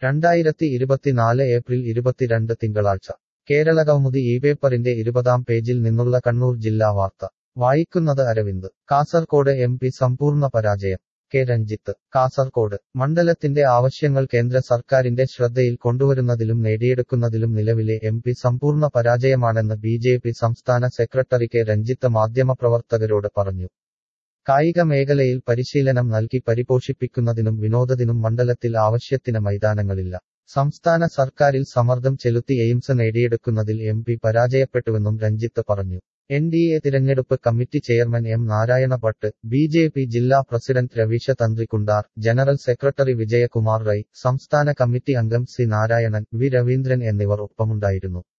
രണ്ടായിരത്തി ഇരുപത്തിനാല് ഏപ്രിൽ ഇരുപത്തിരണ്ട് തിങ്കളാഴ്ച കേരളകൗമുദി ഈ പേപ്പറിന്റെ ഇരുപതാം പേജിൽ നിന്നുള്ള കണ്ണൂർ ജില്ലാ വാർത്ത വായിക്കുന്നത് അരവിന്ദ് കാസർകോട് എം പി സമ്പൂർണ്ണ പരാജയം കെ രഞ്ജിത്ത് കാസർകോട് മണ്ഡലത്തിന്റെ ആവശ്യങ്ങൾ കേന്ദ്ര സർക്കാരിന്റെ ശ്രദ്ധയിൽ കൊണ്ടുവരുന്നതിലും നേടിയെടുക്കുന്നതിലും നിലവിലെ എം പി സമ്പൂർണ്ണ പരാജയമാണെന്ന് ബി ജെ പി സംസ്ഥാന സെക്രട്ടറി കെ രഞ്ജിത്ത് മാധ്യമപ്രവർത്തകരോട് പറഞ്ഞു കായിക മേഖലയിൽ പരിശീലനം നൽകി പരിപോഷിപ്പിക്കുന്നതിനും വിനോദത്തിനും മണ്ഡലത്തിൽ ആവശ്യത്തിന് മൈതാനങ്ങളില്ല സംസ്ഥാന സർക്കാരിൽ സമ്മർദ്ദം ചെലുത്തി എയിംസ് നേടിയെടുക്കുന്നതിൽ എം പി പരാജയപ്പെട്ടുവെന്നും രഞ്ജിത്ത് പറഞ്ഞു എൻ ഡി എ തിരഞ്ഞെടുപ്പ് committee chairman M Narayana Bhat B J P ജില്ലാ president Raveesha Thantrikundar general secretary Vijayakumar Rai സംസ്ഥാന കമ്മിറ്റി അംഗം സി നാരായണൻ വി രവീന്ദ്രൻ എന്നിവർ ഒപ്പമുണ്ടായിരുന്നു